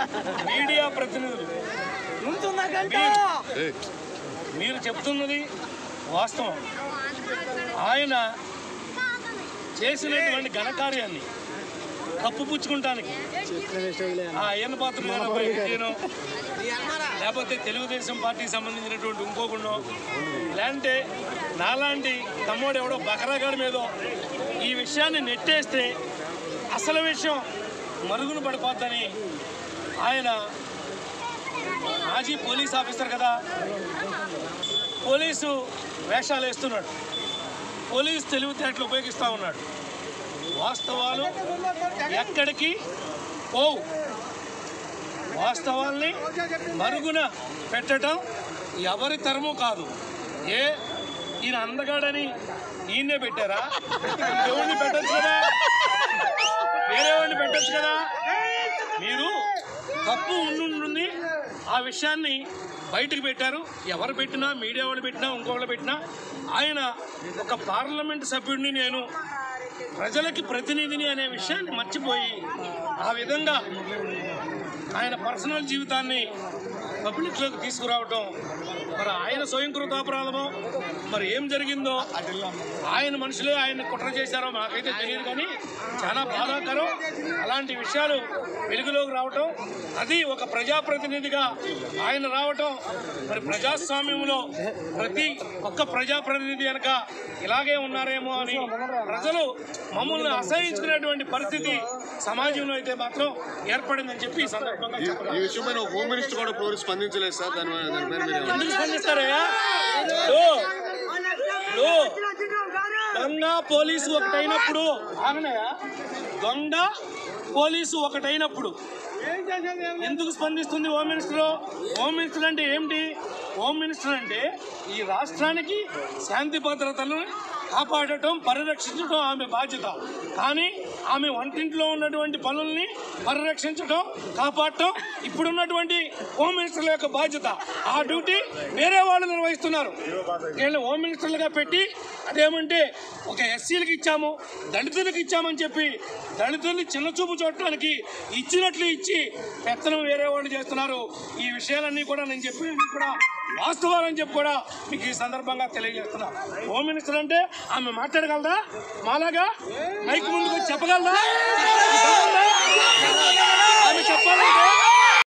Media ప్రతినిధులు మీరు- మీరు చెప్తున్నది వాస్తవం ఆయన చేసినటువంటి ఘనకార్యాన్ని కప్పుపుచ్చుకుంటానికి ఆ అయ్యన్న పాత్ర లేకపోతే తెలుగుదేశం పార్టీకి సంబంధించినటువంటి ఇంకోకుండా లేదంటే నాలాంటి తమ్ముడు ఎవడో బకరాగాడి మీదో ఈ విషయాన్ని నెట్టేస్తే అసలు విషయం మరుగున పడిపోద్దని ఆయన మాజీ పోలీస్ ఆఫీసర్ కదా పోలీసు వేషాలు వేస్తున్నాడు పోలీస్ తెలివితేటలు ఉపయోగిస్తూ ఉన్నాడు వాస్తవాలు ఎక్కడికి పోవు వాస్తవాల్ని మరుగున పెట్టడం ఎవరి తరము కాదు ఏ ఈయన అందగాడని ఈయన్నే పెట్టారా ఎవరిని పెట్టచ్చు కదా వేరే వాడిని పెట్టచ్చు కదా మీరు తప్పు ఉండుంటుంది ఆ విషయాన్ని బయటకు పెట్టారు ఎవరు పెట్టినా మీడియా వాళ్ళు పెట్టినా ఇంకోళ్ళు పెట్టినా ఆయన ఒక పార్లమెంట్ సభ్యుడిని నేను ప్రజలకి ప్రతినిధిని అనే విషయాన్ని మర్చిపోయి ఆ విధంగా ఆయన పర్సనల్ జీవితాన్ని పబ్లిక్లోకి తీసుకురావటం మరి ఆయన స్వయంకృతాపరాధమో మరి ఏం జరిగిందో ఆయన మనుషులే ఆయన కుట్ర చేశారో మాకైతే తెలియదు కానీ చాలా బాధాకరం అలాంటి విషయాలు వెలుగులోకి రావటం అది ఒక ప్రజాప్రతినిధిగా ఆయన రావటం మరి ప్రజాస్వామ్యంలో ప్రతి ఒక్క ప్రజాప్రతినిధి వెనక ఇలాగే ఉన్నారేమో అని ప్రజలు మమ్మల్ని అసహించుకునేటువంటి పరిస్థితి సమాజంలో అయితే మాత్రం ఏర్పడిందని చెప్పి ఈ సందర్భంగా ఈ చెప్పాలి ఈ విషయమైన హోమ్ మినిస్టర్ కూడా పోలీసు స్పందించలేదు సార్ దాని దాని పేరు మీరు ఏమన్నారు? ఎందుకు స్పందిస్తారయ్యా ఇప్పుడు ఇప్పుడు దొంగ పోలీసు ఒకటైనప్పుడు ఆగనయ్యా దొంగ పోలీసు ఒకటైనప్పుడు ఎందుకు స్పందిస్తుంది హోమ్ మినిస్టర్ హోమ్ మినిస్టర్ అంటే ఏమిటి హోమ్ మినిస్టర్ అంటే ఈ రాష్ట్రానికి శాంతి భద్రతలను కాపాడటం పరిరక్షించడం ఆమె బాధ్యత కానీ ఆమె వంటింట్లో ఉన్నటువంటి పనుల్ని పరిరక్షించడం కాపాడటం ఇప్పుడున్నటువంటి హోమ్ మినిస్టర్ల యొక్క బాధ్యత ఆ డ్యూటీ వేరే వాళ్ళు నిర్వహిస్తున్నారు వీళ్ళు హోమ్ మినిస్టర్లుగా పెట్టి అదేమంటే ఒక ఎస్సీలకు ఇచ్చాము దళితులకు ఇచ్చామని చెప్పి దళితుల్ని చిన్న చూపు చూడటానికి ఇచ్చినట్లు ఇచ్చి పెత్తనం వేరే వాళ్ళు చేస్తున్నారు ఈ విషయాలన్నీ కూడా నేను చెప్పినవి కూడా వాస్తవాలని చెప్పి కూడా మీకు ఈ సందర్భంగా తెలియజేస్తున్నా హోమ్ మినిస్టర్ అంటే ఆమె మాట్లాడగలదా మాలాగా మైక్ ముందుకు వచ్చి చెప్పగలదా ఆమె చెప్పాలంటే